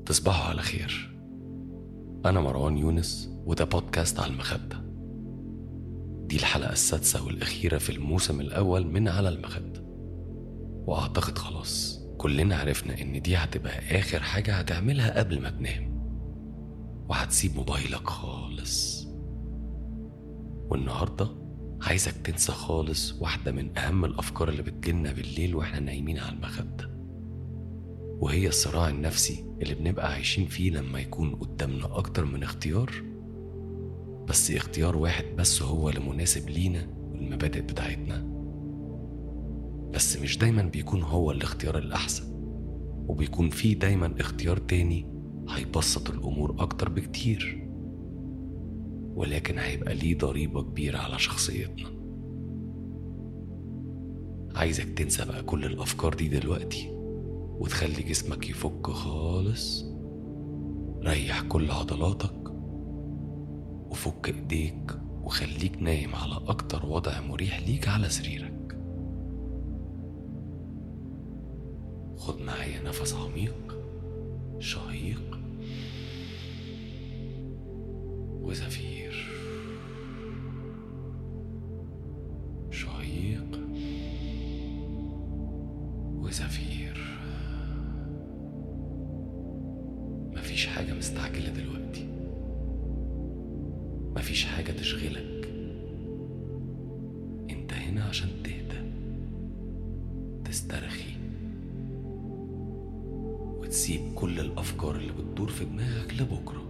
تصبحوا على خير أنا مروان يونس وده بودكاست على المخدة دي الحلقة السادسة والأخيرة في الموسم الأول من على المخدة وأعتقد خلاص كلنا عرفنا إن دي هتبقى آخر حاجة هتعملها قبل ما تنام وهتسيب موبايلك خالص والنهاردة عايزك تنسى خالص واحدة من أهم الأفكار اللي بتجيلنا بالليل وإحنا نايمين على المخدة وهي الصراع النفسي اللي بنبقى عايشين فيه لما يكون قدامنا أكتر من اختيار بس اختيار واحد بس هو اللي مناسب لينا والمبادئ بتاعتنا بس مش دايما بيكون هو الاختيار الأحسن وبيكون فيه دايما اختيار تاني هيبسط الأمور أكتر بكتير ولكن هيبقى ليه ضريبة كبيرة على شخصيتنا عايزك تنسى بقى كل الأفكار دي دلوقتي وتخلي جسمك يفك خالص ريح كل عضلاتك وفك ايديك وخليك نايم على اكتر وضع مريح ليك على سريرك خد معايا نفس عميق شهيق وزفير شهيق وزفير مفيش حاجة مستعجلة دلوقتي مفيش حاجة تشغلك انت هنا عشان تهدى تسترخي وتسيب كل الأفكار اللي بتدور في دماغك لبكرة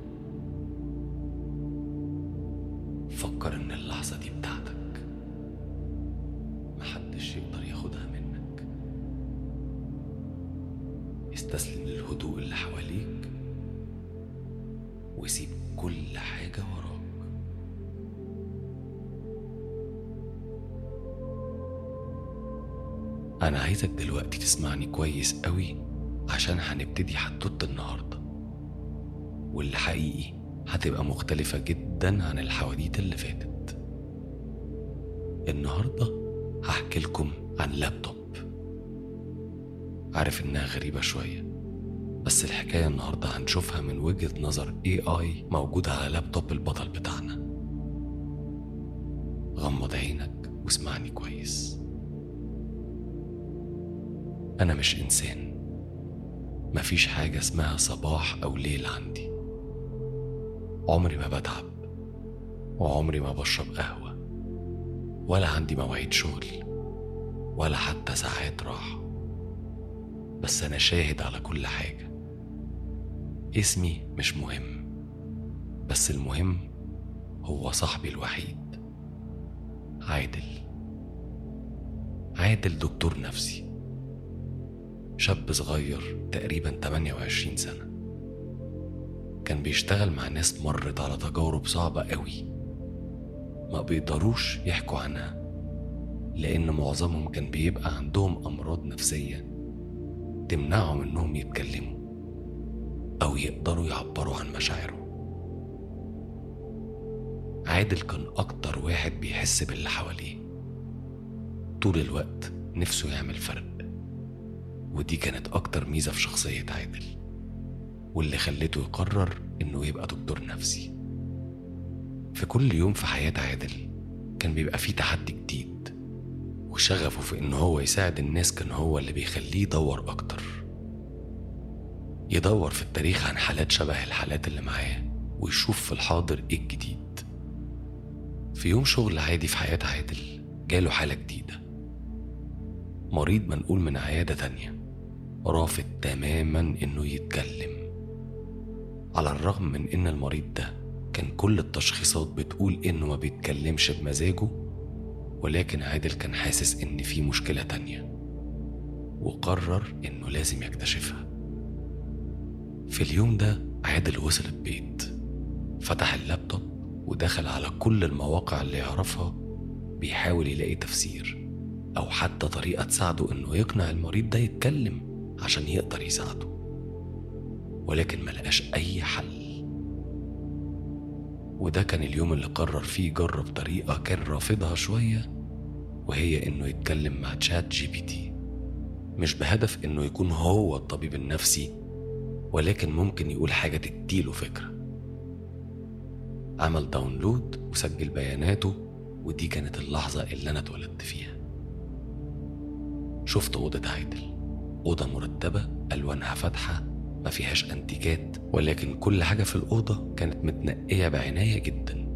فكر إن اللحظة دي بتاعتك محدش يقدر ياخدها منك استسلم للهدوء اللي حواليك وسيب كل حاجة وراك أنا عايزك دلوقتي تسمعني كويس قوي عشان هنبتدي حدوتة النهاردة واللي حقيقي هتبقى مختلفة جدا عن الحواديت اللي فاتت النهاردة هحكي لكم عن لابتوب عارف إنها غريبة شوية بس الحكاية النهاردة هنشوفها من وجهة نظر AI موجودة على لابتوب البطل بتاعنا غمض عينك واسمعني كويس أنا مش إنسان مفيش حاجة اسمها صباح أو ليل عندي عمري ما بتعب وعمري ما بشرب قهوة ولا عندي مواعيد شغل ولا حتى ساعات راحة بس أنا شاهد على كل حاجة اسمي مش مهم بس المهم هو صاحبي الوحيد عادل عادل دكتور نفسي شاب صغير تقريبا 28 سنة كان بيشتغل مع ناس مرت على تجارب صعبة قوي ما بيقدروش يحكوا عنها لأن معظمهم كان بيبقى عندهم أمراض نفسية تمنعهم إنهم يتكلموا أو يقدروا يعبروا عن مشاعرهم عادل كان أكتر واحد بيحس باللي حواليه طول الوقت نفسه يعمل فرق ودي كانت أكتر ميزة في شخصية عادل واللي خلته يقرر إنه يبقى دكتور نفسي في كل يوم في حياة عادل كان بيبقى فيه تحدي جديد وشغفه في إن هو يساعد الناس كان هو اللي بيخليه يدور أكتر يدور في التاريخ عن حالات شبه الحالات اللي معاه ويشوف في الحاضر إيه الجديد في يوم شغل عادي في حياة عادل جاله حالة جديدة مريض منقول من عيادة تانية رافض تماما إنه يتكلم على الرغم من إن المريض ده كان كل التشخيصات بتقول إنه ما بيتكلمش بمزاجه ولكن عادل كان حاسس إن في مشكلة تانية وقرر إنه لازم يكتشفها في اليوم ده عادل وصل البيت فتح اللابتوب ودخل على كل المواقع اللي يعرفها بيحاول يلاقي تفسير أو حتى طريقة تساعده إنه يقنع المريض ده يتكلم عشان يقدر يساعده ولكن ملقاش أي حل وده كان اليوم اللي قرر فيه يجرب طريقة كان رافضها شوية وهي إنه يتكلم مع تشات جي بي تي مش بهدف إنه يكون هو الطبيب النفسي ولكن ممكن يقول حاجة تديله فكرة عمل داونلود وسجل بياناته ودي كانت اللحظة اللي أنا اتولدت فيها شفت أوضة عادل أوضة مرتبة ألوانها فاتحة ما فيهاش أنتيكات ولكن كل حاجة في الأوضة كانت متنقية بعناية جدا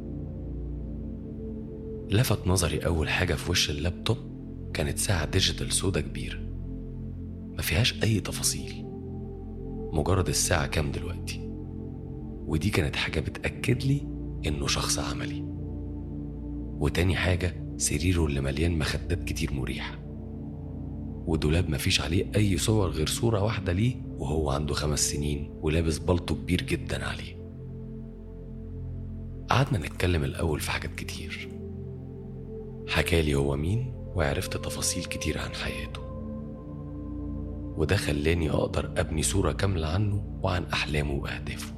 لفت نظري أول حاجة في وش اللابتوب كانت ساعة ديجيتال سودا كبيرة ما فيهاش أي تفاصيل مجرد الساعة كام دلوقتي ودي كانت حاجة بتأكد لي إنه شخص عملي وتاني حاجة سريره اللي مليان مخدات كتير مريحة ودولاب مفيش عليه أي صور غير صورة واحدة ليه وهو عنده خمس سنين ولابس بلطو كبير جدا عليه قعدنا نتكلم الأول في حاجات كتير حكالي هو مين وعرفت تفاصيل كتير عن حياته وده خلاني أقدر أبني صورة كاملة عنه وعن أحلامه وأهدافه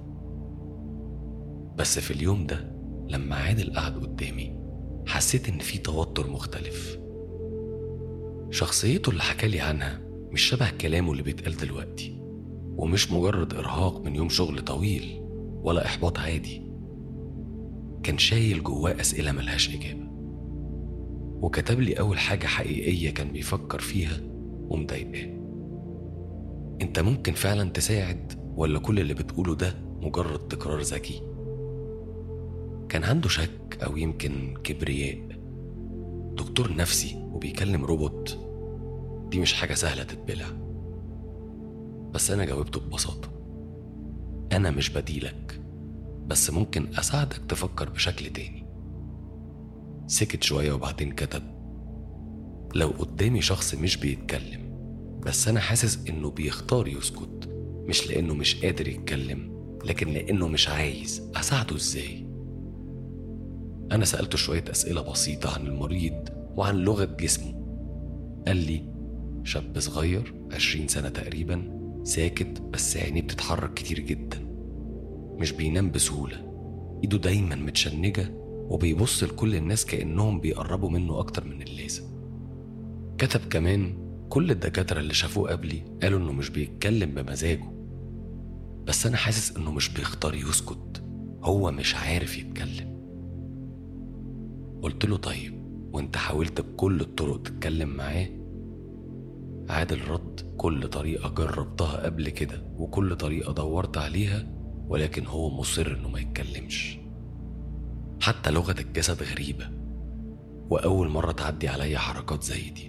بس في اليوم ده لما عادل قعد قدامي حسيت إن في توتر مختلف شخصيته اللي حكالي عنها مش شبه كلامه اللي بيتقال دلوقتي ومش مجرد إرهاق من يوم شغل طويل ولا إحباط عادي كان شايل جواه أسئلة ملهاش إجابة وكتب لي أول حاجة حقيقية كان بيفكر فيها ومضايقاه أنت ممكن فعلا تساعد ولا كل اللي بتقوله ده مجرد تكرار ذكي كان عنده شك أو يمكن كبرياء دكتور نفسي وبيكلم روبوت دي مش حاجة سهلة تتبلع بس أنا جاوبته ببساطة أنا مش بديلك بس ممكن أساعدك تفكر بشكل تاني سكت شوية وبعدين كتب لو قدامي شخص مش بيتكلم بس أنا حاسس إنه بيختار يسكت مش لأنه مش قادر يتكلم لكن لأنه مش عايز أساعده إزاي أنا سألته شوية أسئلة بسيطة عن المريض وعن لغة جسمه قال لي شاب صغير عشرين سنة تقريبا ساكت بس عينيه بتتحرك كتير جدا مش بينام بسهولة ايده دايما متشنجة وبيبص لكل الناس كأنهم بيقربوا منه أكتر من اللازم كتب كمان كل الدكاترة اللي شافوه قبلي قالوا إنه مش بيتكلم بمزاجه بس أنا حاسس إنه مش بيختار يسكت هو مش عارف يتكلم قلت له طيب وانت حاولت بكل الطرق تتكلم معاه عادل رد كل طريقة جربتها قبل كده وكل طريقة دورت عليها ولكن هو مصر انه ما يتكلمش حتى لغة الجسد غريبة وأول مرة تعدي عليا حركات زي دي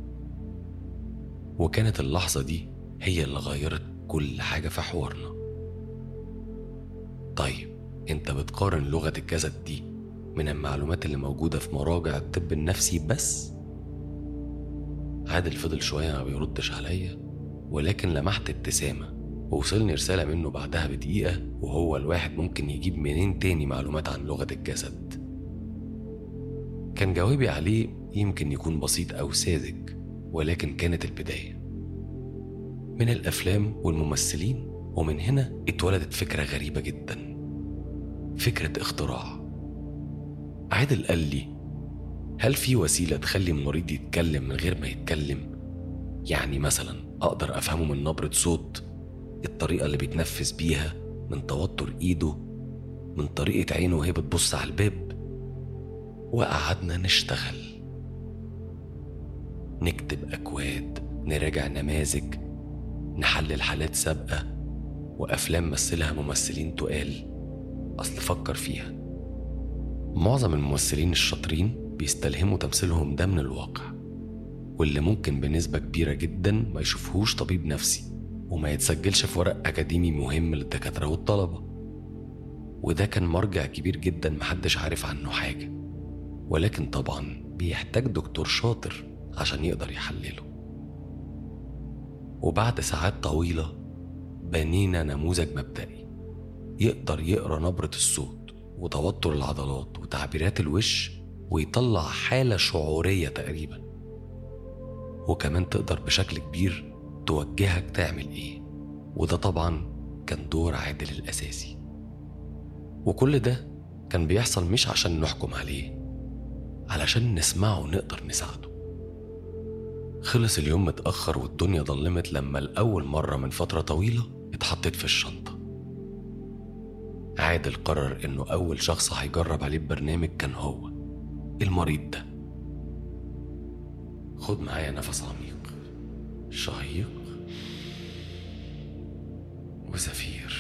وكانت اللحظة دي هي اللي غيرت كل حاجة في حوارنا طيب انت بتقارن لغة الجسد دي من المعلومات اللي موجودة في مراجع الطب النفسي بس عادل فضل شوية ما بيردش عليا ولكن لمحت ابتسامة ووصلني رسالة منه بعدها بدقيقة وهو الواحد ممكن يجيب منين تاني معلومات عن لغة الجسد كان جوابي عليه يمكن يكون بسيط أو ساذج ولكن كانت البداية من الأفلام والممثلين ومن هنا اتولدت فكرة غريبة جدا فكرة اختراع عادل قال لي هل في وسيلة تخلي المريض يتكلم من غير ما يتكلم؟ يعني مثلا أقدر أفهمه من نبرة صوت الطريقة اللي بيتنفس بيها من توتر إيده من طريقة عينه وهي بتبص على الباب وقعدنا نشتغل نكتب أكواد نراجع نماذج نحلل حالات سابقة وأفلام مثلها ممثلين تقال أصل فكر فيها معظم الممثلين الشاطرين بيستلهموا تمثيلهم ده من الواقع واللي ممكن بنسبة كبيرة جدا ما يشوفهوش طبيب نفسي وما يتسجلش في ورق أكاديمي مهم للدكاترة والطلبة وده كان مرجع كبير جدا محدش عارف عنه حاجة ولكن طبعا بيحتاج دكتور شاطر عشان يقدر يحلله وبعد ساعات طويلة بنينا نموذج مبدئي يقدر يقرا نبرة الصوت وتوتر العضلات وتعبيرات الوش ويطلع حالة شعورية تقريبا وكمان تقدر بشكل كبير توجهك تعمل ايه وده طبعا كان دور عادل الأساسي وكل ده كان بيحصل مش عشان نحكم عليه علشان نسمعه ونقدر نساعده خلص اليوم متأخر والدنيا ضلمت لما لأول مرة من فترة طويلة اتحطت في الشنطة عادل قرر إنه أول شخص هيجرب عليه البرنامج كان هو المريض ده خد معايا نفس عميق شهيق وزفير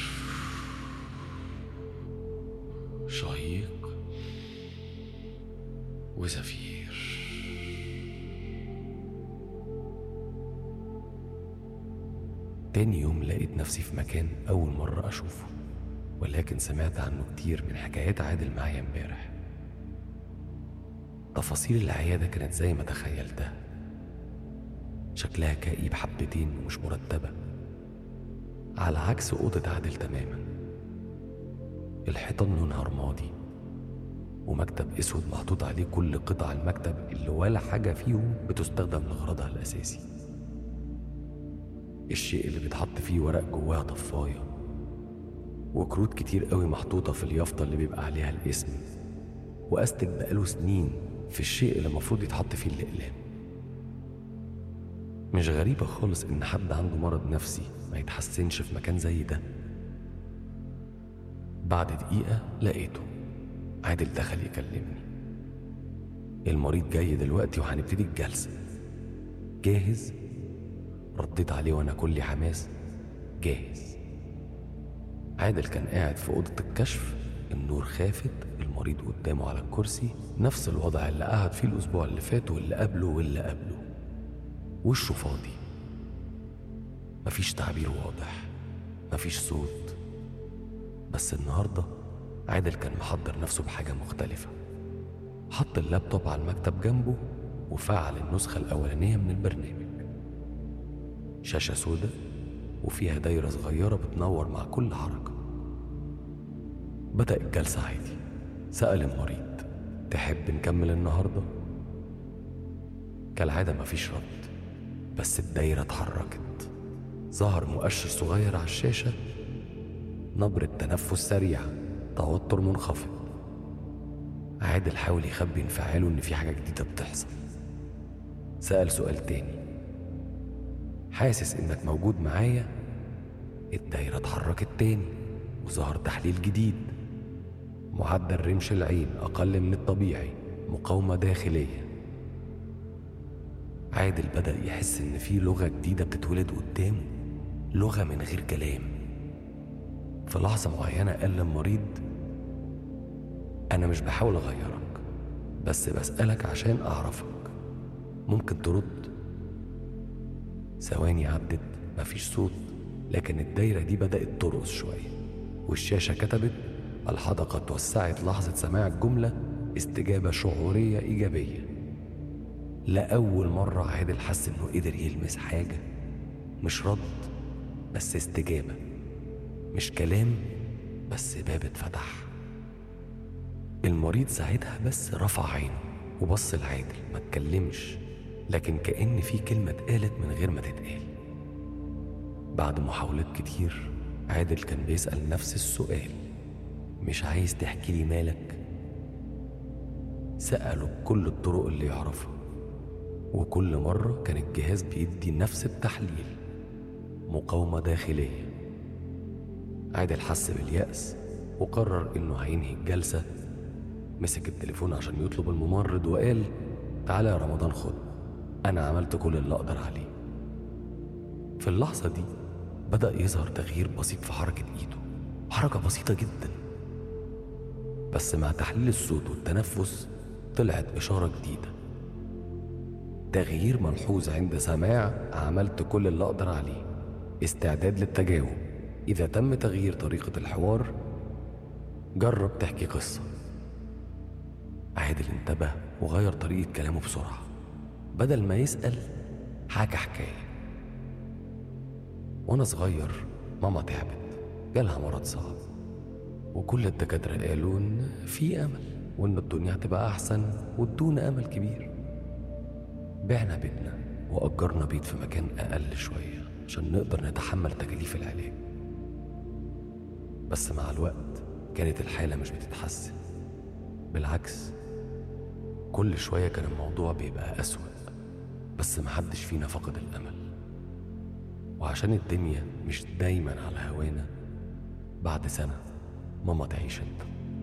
شهيق وزفير تاني يوم لقيت نفسي في مكان أول مرة أشوفه ولكن سمعت عنه كتير من حكايات عادل معايا امبارح تفاصيل العيادة كانت زي ما تخيلتها شكلها كئيب حبتين ومش مرتبة على عكس أوضة عادل تماما الحيطان لونها رمادي ومكتب اسود محطوط عليه كل قطع المكتب اللي ولا حاجة فيهم بتستخدم لغرضها الأساسي الشيء اللي بيتحط فيه ورق جواها طفاية وكروت كتير قوي محطوطة في اليافطة اللي بيبقى عليها الاسم وأستك بقاله سنين في الشيء اللي المفروض يتحط فيه الأقلام مش غريبة خالص إن حد عنده مرض نفسي ما يتحسنش في مكان زي ده بعد دقيقة لقيته عادل دخل يكلمني المريض جاي دلوقتي وهنبتدي الجلسة جاهز؟ رديت عليه وأنا كلي حماس جاهز عادل كان قاعد في أوضة الكشف النور خافت المريض قدامه على الكرسي نفس الوضع اللي قعد فيه الأسبوع اللي فات واللي قبله واللي قبله وشه فاضي مفيش تعبير واضح مفيش صوت بس النهارده عادل كان محضر نفسه بحاجة مختلفة حط اللابتوب على المكتب جنبه وفعل النسخة الأولانية من البرنامج شاشة سودة وفيها دايرة صغيرة بتنور مع كل حركة بدأ الجلسة عادي سأل المريض تحب نكمل النهاردة؟ كالعادة مفيش رد بس الدايرة اتحركت ظهر مؤشر صغير على الشاشة نبرة تنفس سريعة توتر منخفض عادل حاول يخبي انفعاله ان في حاجة جديدة بتحصل سأل سؤال تاني حاسس انك موجود معايا الدايرة اتحركت تاني وظهر تحليل جديد معدل رمش العين أقل من الطبيعي مقاومة داخلية عادل بدأ يحس إن في لغة جديدة بتتولد قدامه لغة من غير كلام في لحظة معينة قال للمريض أنا مش بحاول أغيرك بس بسألك عشان أعرفك ممكن ترد ثواني عدت مفيش صوت لكن الدايرة دي بدأت ترقص شوية والشاشة كتبت الحدقة توسعت لحظة سماع الجملة استجابة شعورية إيجابية لأول مرة عادل حس إنه قدر يلمس حاجة مش رد بس استجابة مش كلام بس باب اتفتح المريض ساعتها بس رفع عينه وبص لعادل ما اتكلمش لكن كأن في كلمة اتقالت من غير ما تتقال بعد محاولات كتير عادل كان بيسأل نفس السؤال مش عايز تحكي لي مالك سأله بكل الطرق اللي يعرفها وكل مرة كان الجهاز بيدي نفس التحليل مقاومة داخلية عادل حس باليأس وقرر إنه هينهي الجلسة مسك التليفون عشان يطلب الممرض وقال تعالى يا رمضان خد أنا عملت كل اللي أقدر عليه في اللحظة دي بدأ يظهر تغيير بسيط في حركة إيده حركة بسيطة جدا بس مع تحليل الصوت والتنفس طلعت إشارة جديدة تغيير ملحوظ عند سماع عملت كل اللي أقدر عليه استعداد للتجاوب إذا تم تغيير طريقة الحوار جرب تحكي قصة عادل انتبه وغير طريقة كلامه بسرعة بدل ما يسأل حكى حكاية وأنا صغير ماما تعبت جالها مرض صعب وكل الدكاترة قالوا إن في أمل وإن الدنيا هتبقى أحسن وادونا أمل كبير بعنا بيتنا وأجرنا بيت في مكان أقل شوية عشان نقدر نتحمل تكاليف العلاج بس مع الوقت كانت الحالة مش بتتحسن بالعكس كل شوية كان الموضوع بيبقى أسوأ بس محدش فينا فقد الأمل وعشان الدنيا مش دايما على هوانا بعد سنة ماما تعيش انت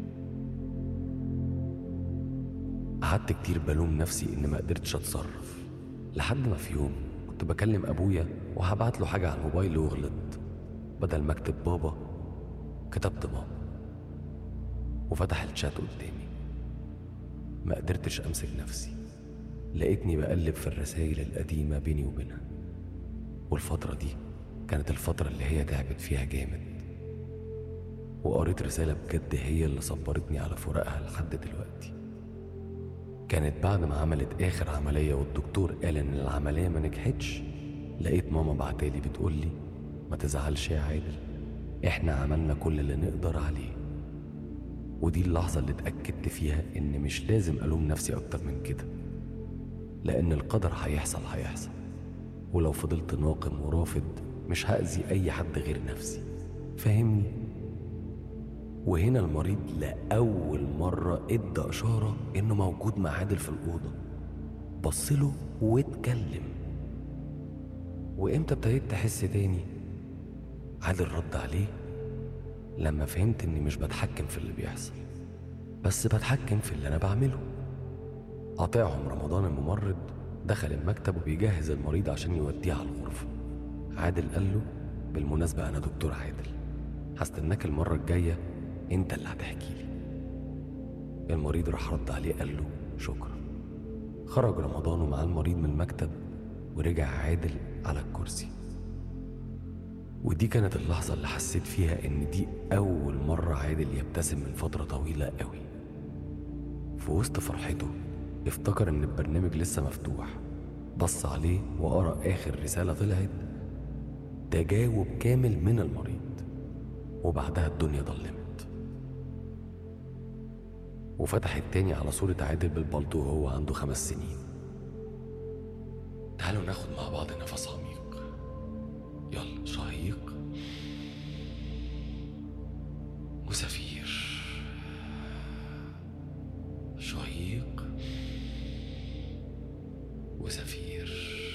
قعدت كتير بلوم نفسي إن ما قدرتش أتصرف لحد ما في يوم كنت بكلم أبويا وهبعت له حاجة على الموبايل وغلط بدل ما أكتب بابا كتبت ماما وفتح الشات قدامي ما قدرتش أمسك نفسي لقيتني بقلب في الرسايل القديمة بيني وبينها والفترة دي كانت الفترة اللي هي تعبت فيها جامد وقريت رسالة بجد هي اللي صبرتني على فراقها لحد دلوقتي كانت بعد ما عملت آخر عملية والدكتور قال إن العملية ما نجحتش لقيت ماما بعتالي بتقولي ما تزعلش يا عادل إحنا عملنا كل اللي نقدر عليه ودي اللحظة اللي اتأكدت فيها إن مش لازم ألوم نفسي أكتر من كده لأن القدر هيحصل هيحصل ولو فضلت ناقم ورافض مش هأذي أي حد غير نفسي فاهمني؟ وهنا المريض لأول مرة ادى إشارة إنه موجود مع عادل في الأوضة بصله واتكلم وإمتى ابتديت تحس تاني؟ عادل رد عليه لما فهمت إني مش بتحكم في اللي بيحصل بس بتحكم في اللي أنا بعمله قاطعهم رمضان الممرض دخل المكتب وبيجهز المريض عشان يوديه على الغرفة عادل قال له بالمناسبة أنا دكتور عادل هستناك المرة الجاية أنت اللي هتحكي لي المريض راح رد عليه قال له شكرا خرج رمضان ومع المريض من المكتب ورجع عادل على الكرسي ودي كانت اللحظة اللي حسيت فيها إن دي أول مرة عادل يبتسم من فترة طويلة قوي في وسط فرحته افتكر إن البرنامج لسه مفتوح بص عليه وقرأ آخر رسالة طلعت تجاوب كامل من المريض وبعدها الدنيا ضلمت وفتح التاني على صورة عادل بالبلطو وهو عنده خمس سنين تعالوا ناخد مع بعض نفس عميق يلا شهيق وزفير شهيق وزفير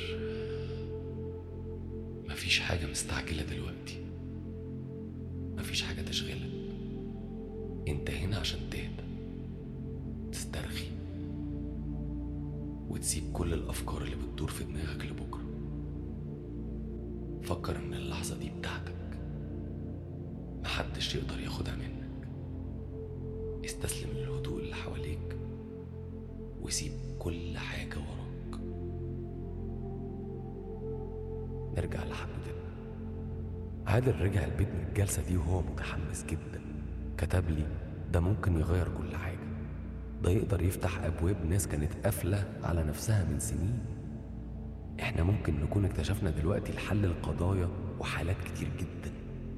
مفيش حاجة مستعجلة دلوقتي مفيش حاجة تشغلك انت هنا عشان تهدى تسترخي وتسيب كل الأفكار اللي بتدور في دماغك لبكرة فكر إن اللحظة دي بتاعتك محدش يقدر ياخدها منك استسلم للهدوء اللي حواليك وسيب كل حاجة وراك نرجع لحدوتنا عادل رجع البيت من الجلسة دي وهو متحمس جدا كتب لي ده ممكن يغير كل حاجة ده يقدر يفتح أبواب ناس كانت قافلة على نفسها من سنين احنا ممكن نكون اكتشفنا دلوقتي الحل القضايا وحالات كتير جدا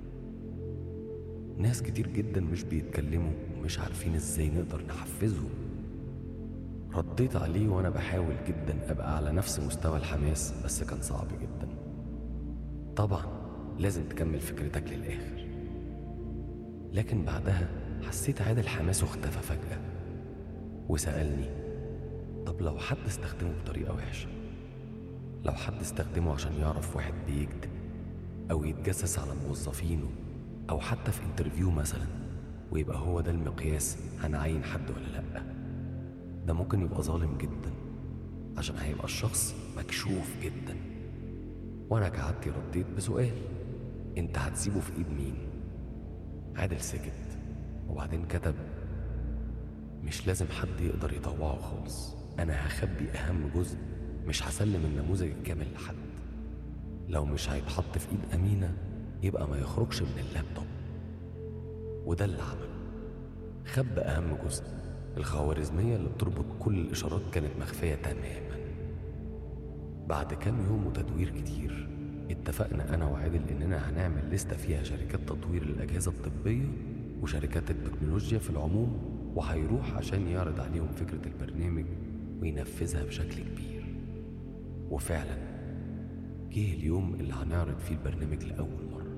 ناس كتير جدا مش بيتكلموا ومش عارفين ازاي نقدر نحفزهم رديت عليه وانا بحاول جدا ابقى على نفس مستوى الحماس بس كان صعب جدا طبعا لازم تكمل فكرتك للاخر لكن بعدها حسيت عادل حماسه اختفى فجأة وسألني طب لو حد استخدمه بطريقة وحشة لو حد استخدمه عشان يعرف واحد بيكذب أو يتجسس على موظفينه أو حتى في انترفيو مثلا ويبقى هو ده المقياس هنعين حد ولا لأ ده ممكن يبقى ظالم جدا عشان هيبقى الشخص مكشوف جدا وأنا كعادتي رديت بسؤال أنت هتسيبه في إيد مين؟ عادل سكت وبعدين كتب مش لازم حد يقدر يطوعه خالص أنا هخبي أهم جزء مش هسلم النموذج الكامل لحد لو مش هيتحط في إيد أمينة يبقى ما يخرجش من اللابتوب وده اللي عمله خب أهم جزء الخوارزمية اللي بتربط كل الإشارات كانت مخفية تماما بعد كام يوم وتدوير كتير اتفقنا أنا وعادل إننا هنعمل لستة فيها شركات تطوير الأجهزة الطبية وشركات التكنولوجيا في العموم وهيروح عشان يعرض عليهم فكرة البرنامج وينفذها بشكل كبير وفعلا جه اليوم اللي هنعرض فيه البرنامج لأول مرة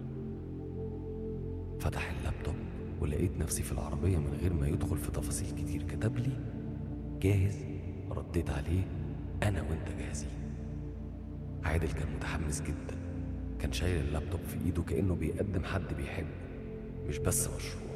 فتح اللابتوب ولقيت نفسي في العربية من غير ما يدخل في تفاصيل كتير كتب لي جاهز رديت عليه أنا وأنت جاهزين عادل كان متحمس جدا كان شايل اللابتوب في ايده كأنه بيقدم حد بيحبه مش بس مشروع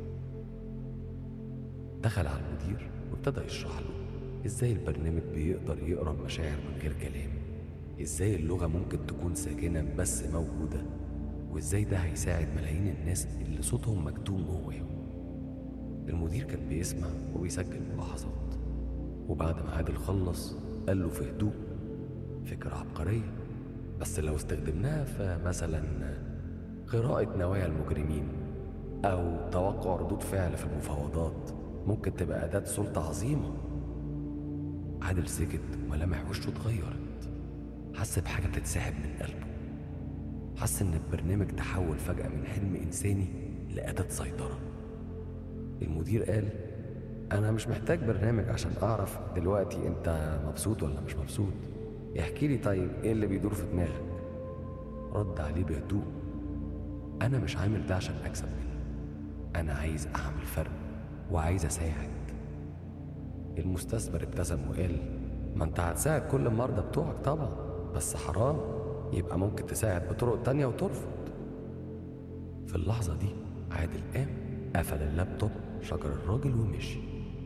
دخل على المدير وابتدى يشرح له ازاي البرنامج بيقدر يقرا المشاعر من غير كلام ازاي اللغة ممكن تكون ساكنة بس موجودة وازاي ده هيساعد ملايين الناس اللي صوتهم مكتوم جواهم المدير كان بيسمع وبيسجل ملاحظات وبعد ما عادل خلص قال له في هدوء فكرة عبقرية بس لو استخدمناها في مثلا قراءة نوايا المجرمين أو توقع ردود فعل في المفاوضات ممكن تبقى أداة سلطة عظيمة عادل سكت وملامح وشه اتغيرت حس بحاجة بتتسحب من قلبه حس إن البرنامج تحول فجأة من حلم إنساني لأداة سيطرة المدير قال أنا مش محتاج برنامج عشان أعرف دلوقتي أنت مبسوط ولا مش مبسوط احكي لي طيب إيه اللي بيدور في دماغك رد عليه بهدوء أنا مش عامل ده عشان أكسب منه أنا عايز أعمل فرق وعايز أساعد المستثمر ابتسم وقال ما أنت هتساعد كل المرضى بتوعك طبعا بس حرام يبقى ممكن تساعد بطرق تانية وترفض في اللحظة دي عادل قام قفل اللابتوب شجر الراجل ومشي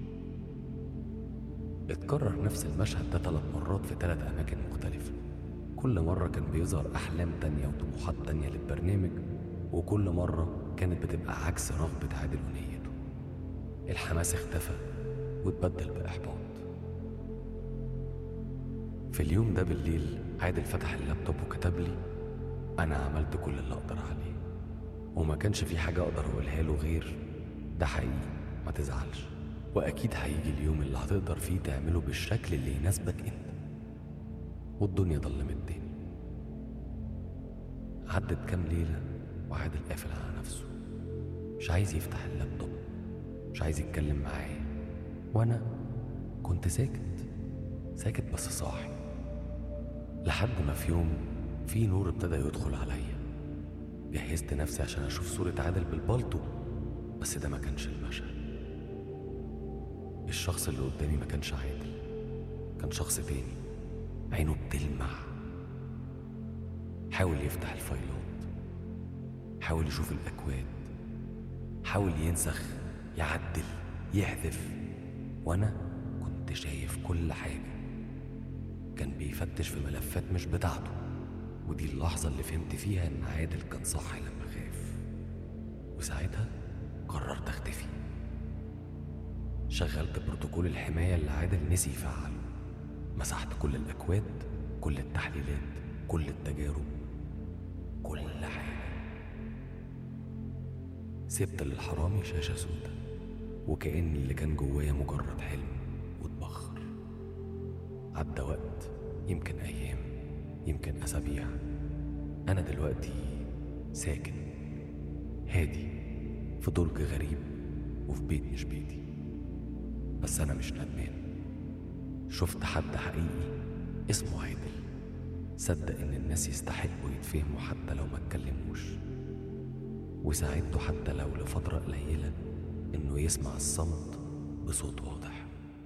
اتكرر نفس المشهد ده ثلاث مرات في ثلاث أماكن مختلفة كل مرة كان بيظهر أحلام تانية وطموحات تانية للبرنامج وكل مرة كانت بتبقى عكس رغبة عادل ونيته الحماس اختفى واتبدل بإحباط في اليوم ده بالليل عادل فتح اللابتوب وكتب لي أنا عملت كل اللي أقدر عليه وما كانش في حاجة أقدر أقولها له غير ده حقيقي ما تزعلش وأكيد هيجي اليوم اللي هتقدر فيه تعمله بالشكل اللي يناسبك أنت والدنيا ضلمت تاني عدت كام ليلة وعادل قافل على نفسه مش عايز يفتح اللابتوب مش عايز يتكلم معايا وأنا كنت ساكت ساكت بس صاحي لحد ما في يوم في نور ابتدى يدخل عليا جهزت نفسي عشان اشوف صورة عادل بالبلطو بس ده ما كانش المشهد الشخص اللي قدامي ما كانش عادل كان شخص تاني عينه بتلمع حاول يفتح الفايلات حاول يشوف الأكواد حاول ينسخ يعدل يحذف وأنا كنت شايف كل حاجة كان بيفتش في ملفات مش بتاعته ودي اللحظة اللي فهمت فيها إن عادل كان صح لما خاف وساعتها قررت أختفي شغلت بروتوكول الحماية اللي عادل نسي يفعله مسحت كل الأكواد كل التحليلات كل التجارب كل حاجة سبت للحرامي شاشة سودة وكأن اللي كان جوايا مجرد حلم واتبخر عدى وقت يمكن أيام يمكن أسابيع أنا دلوقتي ساكن هادي في درج غريب وفي بيت مش بيتي بس أنا مش ندمان شفت حد حقيقي اسمه عادل صدق إن الناس يستحقوا يتفهموا حتى لو ما اتكلموش وساعدته حتى لو لفترة قليلة إنه يسمع الصمت بصوت واضح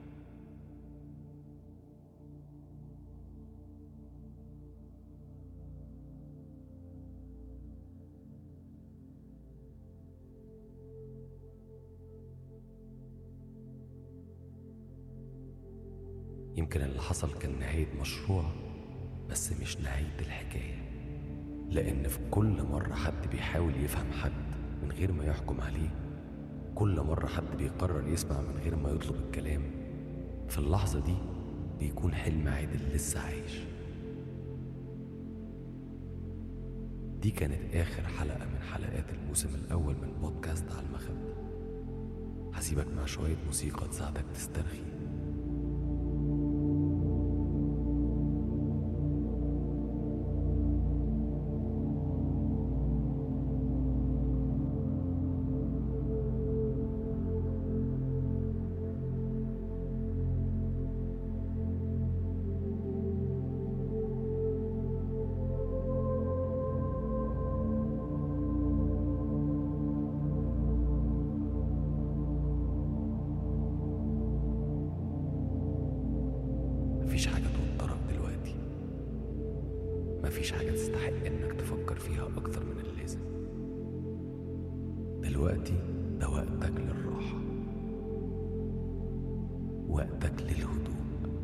يمكن اللي حصل كان نهاية مشروع بس مش نهاية الحكاية لأن في كل مرة حد بيحاول يفهم حد من غير ما يحكم عليه كل مرة حد بيقرر يسمع من غير ما يطلب الكلام في اللحظة دي بيكون حلم عادل لسه عايش دي كانت آخر حلقة من حلقات الموسم الأول من بودكاست على المخدة هسيبك مع شوية موسيقى تساعدك تسترخي مفيش حاجة تستحق إنك تفكر فيها أكتر من اللازم دلوقتي ده وقتك للراحة وقتك للهدوء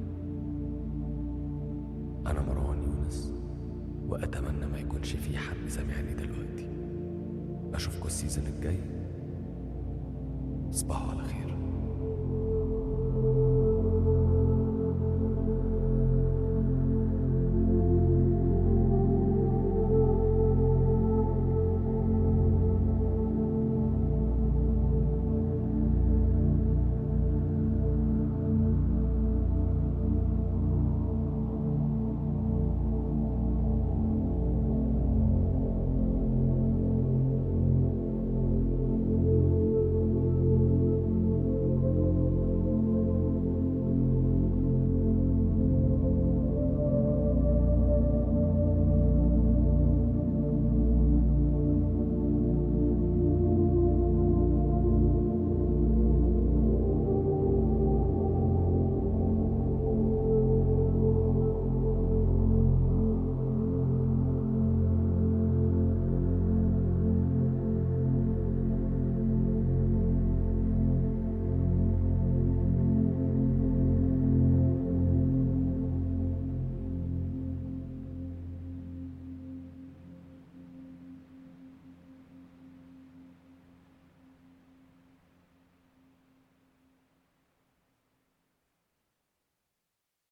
أنا مروان يونس وأتمنى ما يكونش في حد سامعني دلوقتي أشوفكوا السيزون الجاي تصبحوا على خير